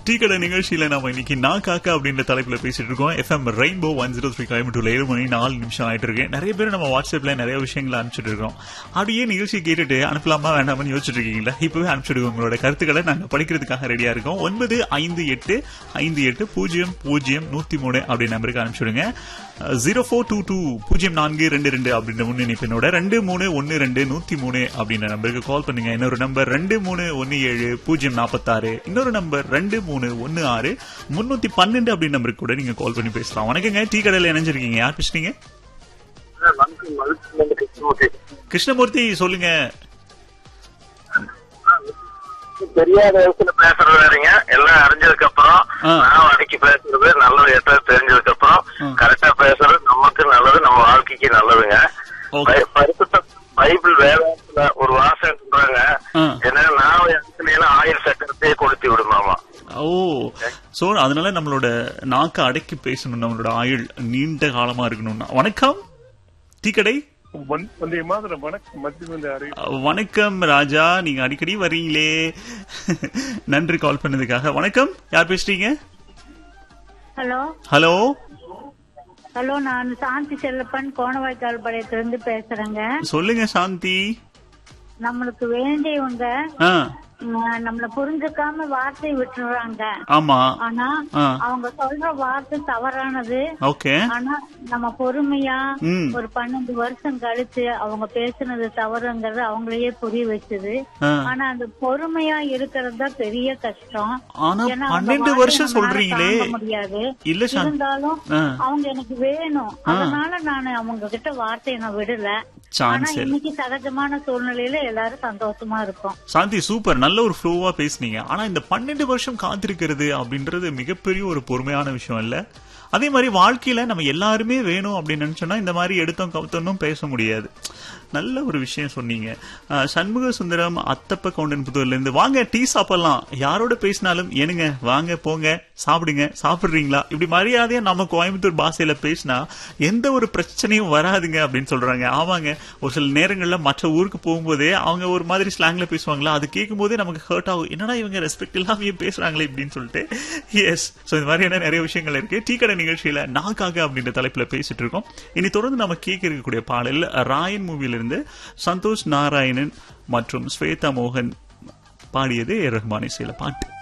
Tea கடை நிகழ்ச்சியில நாம இன்னைக்கு நான் காக்கா அப்படின்ற தலைப்புல பேசிட்டு இருக்கோம் FM Rainbow one zero three கோயம்புத்தூர்ல ஏழு மணி நாலு நிமிஷம் ஆயிட்டு இருக்கு நிறைய பேர் நம்ம வாட்ஸ்அப்ல நிறைய விஷயங்களை அனுப்பிச்சிட்டு இருக்கோம் அப்படியே நிகழ்ச்சி கேட்டுட்டு அனுப்பலாமா வேண்டாம்னு யோசிச்சுட்டு இருக்கீங்களா இப்பவே அனுப்பிச்சிடுங்க உங்களோட கருத்துக்களை நாங்க படிக்கிறதுக்காக ரெடியா இருக்கோம் ஒன்பது ஐந்து எட்டு ஐந்து எட்டு பூஜ்ஜியம் பூஜ்ஜியம் நூத்தி மூணு அப்படி நம்பருக்கு அனுப்பிச்சிடுங்க ஜீரோ ஃபோர் டூ டூ பூஜ்ஜியம் நான்கு ரெண்டு ரெண்டு அப்படின்ற முன்னிணைப்பினோட ரெண்டு மூணு ஒன்னு ரெண்டு நூத்தி மூணு அப்படின்ற நம்பருக்கு கால் பண்ணுங்க இன்னொரு நம்பர் ரெண்டு மூணு ஒன்னு ஏழு பூஜ்ஜியம் நாற்பத்தாறு இன்னொரு நம்பர் ரெண்டு மூணு ஒன்னு ஆறு முன்னூத்தி பன்னெண்டு அப்படின்னு நம்பருக்கு கூட நீங்க கால் பண்ணி பேசலாம் வணக்கங்க டீ கடையில இணைஞ்சிருக்கீங்க யார் பேசுறீங்க வணக்கம் மதுரை கிருஷ்ணமூர்த்தி கிருஷ்ணமூர்த்தி சொல்லுங்க தெரியாத வயசுல பேசுறது வேறீங்க எல்லாம் அறிஞ்சதுக்கு அப்புறம் ஆ. நான் அடக்கி பேசுறது நல்லது எட்ட தெரிஞ்சதுக்கு அப்புறம் ஆ. கரெக்டா பேசுறது நமக்கு நல்லது நம்ம வாழ்க்கைக்கு நல்லதுங்க ஓகே பை- பரிசுத்த பைபிள் வேதாந்தத்துல ஒரு வாசகம் சொல்றாங்க ஆ. ஏன்னா நான் இடத்துல ஆயுள் சக்கரத்தையே கொடுத்து விடுமாமா ஓ சோ அதனால நம்மளோட நாக்க அடக்கி பேசணும் நம்மளோட ஆயுள் நீண்ட காலமா இருக்கணும்னா வணக்கம் டீ கடை வந்- வந்தே மாதிரம் வணக்கம் மத்திய வந்து அறி வணக்கம் ராஜா நீங்க அடிக்கடி வர்றீங்களே நன்றி கால் பண்ணதுக்காக வணக்கம் யார் பேசுறீங்க ஹலோ ஹலோ ஹலோ நான் சாந்தி செல்லப்பன் கோணவாய்க்கால் பாளையத்திலிருந்து பேசுறேங்க சொல்லுங்க சாந்தி நம்மளுக்கு வேண்டியவங்க ஆ ம், நம்மள புரிஞ்சுக்காம வார்த்தை விட்டுறாங்க ஆமா ஆனா ஆ. அவங்க சொல்ற வார்த்தை தவறானது ஓகே ஆனா நம்ம பொறுமையா ம். ஒரு பன்னெண்டு வருஷம் கழிச்சு அவங்க பேசுனது தவறுங்கிறது அவங்களையே புரிய வச்சது ஆ. ஆனா அந்த பொறுமையா இருக்கிறது தான் பெரிய கஷ்டம் ஆனா ஏன்னா அவங்க பன்னெண்டு வார்த்தையை வருஷம் நம்மளால சொல்றீங்களே தாங்க முடியாது இல்ல சாந்தி இருந்தாலும் ஆ. அவங்க எனக்கு வேணும் அதனால நான் அவங்க கிட்ட வார்த்தையை நான் விடல ஆனா சான்ஸ் இல்ல. இன்னைக்கு சகஜமான சூழ்நிலையில எல்லாரும் சந்தோஷமா இருக்கும் சாந்தி சூப்பர் நல்ல ஒரு ஃப்ளோவா பேசுனீங்க ஆனா இந்த பன்னெண்டு வருஷம் காத்திருக்கிறது அப்படின்றது மிகப்பெரிய ஒரு பொறுமையான விஷயம் இல்ல அதே மாதிரி வாழ்க்கையில நம்ம எல்லாருமே வேணும் அப்படின்னு நினைச்சோம்னா இந்த மாதிரி எடுத்தோம் கவுத்தோன்னும் பேச முடியாது நல்ல ஒரு விஷயம் சொன்னீங்க அஹ், சண்முக சுந்தரம் அத்தப்ப கவுண்டன் புதூர்ல இருந்து வாங்க டீ சாப்பிடலாம் யாரோட பேசினாலும் ஏனுங்க வாங்க போங்க சாப்பிடுங்க சாப்பிடுறீங்களா இப்படி மரியாதையா நம்ம கோயம்புத்தூர் பாஷையில பேசினா எந்த ஒரு பிரச்சனையும் வராதுங்க அப்படின்னு சொல்றாங்க ஆமாங்க ஒரு சில நேரங்கள்ல மற்ற ஊருக்கு போகும்போதே அவங்க ஒரு மாதிரி ஸ்லாங்ல பேசுவாங்களா அது கேட்கும் போதே நமக்கு ஹர்ட் ஆகும் என்னடா இவங்க ரெஸ்பெக்ட் இல்லாமயே பேசுறாங்களே இப்படின்னு சொல்லிட்டு எஸ் சோ இந்த மாதிரியான நிறைய விஷயங்கள் இருக்கு டீ கடை நிகழ்ச்சியில நாக்காக அப்படின்ற தலைப்புல பேசிட்டு இருக்கோம் இனி தொடர்ந்து நம்ம கேட்க இருக்கக்கூடிய பாடல் ராயன் மூவிலிருந்து சந்தோஷ் நாராயணன் மற்றும் ஸ்வேதா மோகன் பாடியது ஏ ரஹ்மான் இசையில பாட்டு